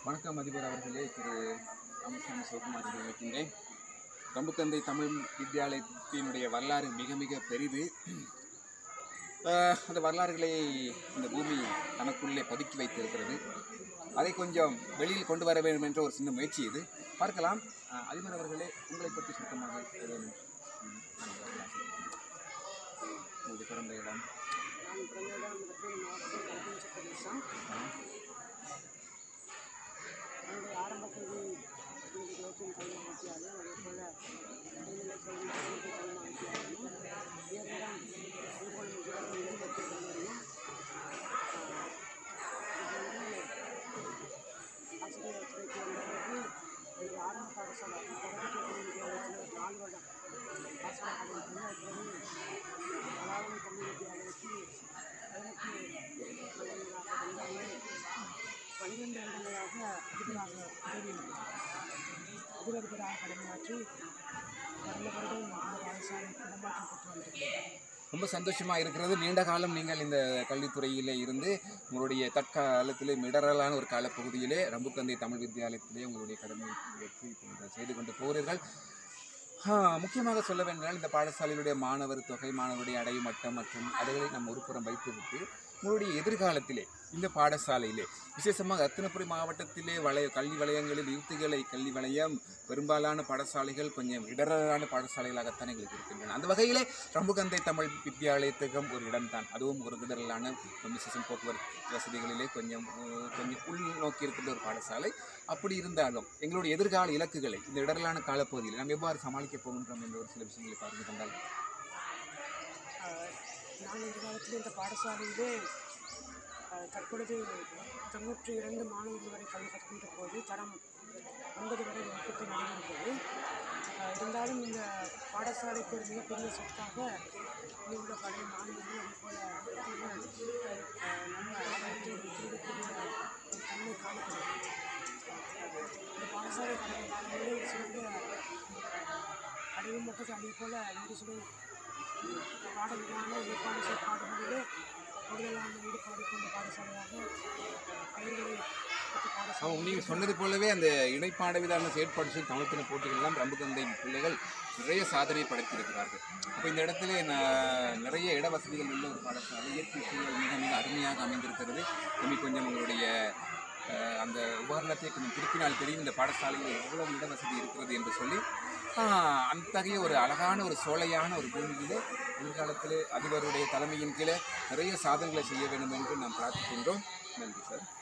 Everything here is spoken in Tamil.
வணக்கம் அதிபர் அவர்களே திரு ராமசாமி சிவகுமார் அவர்கள் இருக்கின்றேன் ரம்புக்கந்தை தமிழ் வித்யாலயத்தினுடைய வரலாறு மிக மிக பெரிது ஆஹ், அந்த வரலாறுகளை இந்த பூமி தனக்குள்ளே பதுக்கி வைத்திருக்கிறது அதை கொஞ்சம் வெளியில் கொண்டு வர வேண்டும் என்ற ஒரு சின்ன முயற்சி இது பார்க்கலாம் ஆஹ், அதிபர் அவர்களே உங்களை பற்றி சுத்தமாக ஏதேனும் ம், வரலாறு சொல்லுங்கள். உங்களுடைய பிறந்த இடம் நான் பிறந்த இடம் திருப்பதி மாவட்டம் கல்விஞ்ச பிரதேசம் என்னுடைய ஆரம்ப கல்வி இன்னைக்கு லோக்கியம் கல்வி வித்தியாலயம் அதே போல் இடைநிலை கல்வி சிறுத்தை கல்வி வித்தியாலயம் உயர்நிலம் திருப்பதி விஜயநகரம் மத்திய கல்லூரியும் ஆசிரியர் துறைக்கு வந்த பிறகு என்னுடைய ஆரம்ப பாடசாலை தொடர்ச்சி கல்வி வித்தியாலயத்தில் ஒரு நாலு வருடம் பாடசாலை கல்வி பண்ணி அதுக்கு பிறகு அலாவணி கல்வி வித்தியாலயத்தில் பதினெட்டு வருடங்களாக வந்தாலும் பன்னிரெண்டு வருடங்களாக அதிபராக உதவி அதிபதிபராக கடமையாற்றி கடந்த வருடம் இந்த பாடசாலை இடமாற்றம் பெற்று வந்திருக்கிறேன் ரொம்ப சந்தோஷமா இருக்கிறது நீண்ட காலம் நீங்கள் இந்த கல்வித்துறையிலே இருந்து உங்களுடைய தற்காலத்திலே மிடரலான ஒரு காலப்பகுதியிலே ரம்புக்கந்தை தமிழ் வித்தியாலயத்திலே உங்களுடைய கடமை வெற்றி போன்ற செய்து கொண்டு போகிறீர்கள் ஆ, முக்கியமாக சொல்ல வேண்டால் இந்த பாடசாலையினுடைய மாணவர் தொகை மாணவருடைய அடைவு மட்டம் மற்றும் அதுகளை நாம் ஒரு புறம் வைத்துவிட்டு உங்களுடைய எதிர்காலத்திலே இந்த பாடசாலையிலே விசேஷமாக ரத்தினபுரி மாவட்டத்திலே வளைய கல்வி வலயங்களில் யுக்திகளை கல்வி வலயம் பெரும்பாலான பாடசாலைகள் கொஞ்சம் இடரலான பாடசாலைகளாகத்தான் எங்களுக்கு இருக்கின்றன அந்த வகையிலே ரம்புகந்தை தமிழ் வித்தியாலயத்துக்கும் ஒரு இடம்தான் அதுவும் ஒரு இடரலான விசேஷம் போக்குவரத்து வசதிகளிலே கொஞ்சம் அஹ், கொஞ்சம் உள்நோக்கி இருக்கின்ற ஒரு பாடசாலை அப்படி இருந்தாலும் எங்களுடைய எதிர்கால இலக்குகளை இந்த இடரலான காலப்பகுதியில் நாம் எவ்வாறு சமாளிக்கப் போகின்றோம் என்ற ஒரு சில விஷயங்களை பார்த்து கொண்டால் ஆஹ் நான் இந்த காலத்தில் இந்த பாடசாலையிலே ஆஹ் தற்பொழுது தொண்ணூற்றி இரண்டு மாணவர்கள் வரை கல்வி கற்கின்ற போது தரம் ஒன்பது வரை வகுப்பு நடைபெறுகிறது ஆஹ் இருந்தாலும் இந்த பாடசாலைக்கு ஒரு மிகப்பெரிய சொத்தாக இங்கே உள்ள பழைய மாணவர்கள் அதே போல் நல்ல ஆதாரத்தை வைத்திருக்கக்கூடிய ஒரு தன்மை காணப்படுகிறது இந்த பாடசாலை கடந்த காலங்களில் சிறந்த அடைவு மட்டும் அதே போல் வேறு சில பாடவிதான ஏற்பாடு செயற்பாடுகளிலே கூடுதலான ஈடுபாடு கொண்ட பாடசாலையாக பெயர்களை பெற்ற பாடசாலை ஆமாம் நீங்கள் சொன்னது போலவே அந்த இணைப்பாட விதான செயற்பாடு தமிழ்த்தின போட்டிகள் எல்லாம் ரம்புகந்தை பிள்ளைகள் நிறைய சாதனை படைத்திருக்கிறார்கள் அப்போ இந்த இடத்துல ந- நிறைய இட வசதிகள் உள்ள ஒரு பாடசாலை இயற்கை சூழல் மிக மிக அருமையாக அமைந்திருக்கிறது இன்னும் கொஞ்சம் உங்களுடைய அஹ், அந்த உபகரணத்தை கொஞ்சம் திருப்பினால் தெரியும் இந்த பாடசாலையில் எவ்வளவு இட வசதி இருக்கிறது என்று சொல்லி ஆஹ், அத்தகைய ஒரு அழகான ஒரு சோலையான ஒரு பூமியிலே எதிர்காலத்தில் அதிபருடைய தலைமையின் கீழே நிறைய சாதனைகளை செய்ய வேண்டும் என்று நாம் பிரார்த்திக்கின்றோம் நன்றி சார்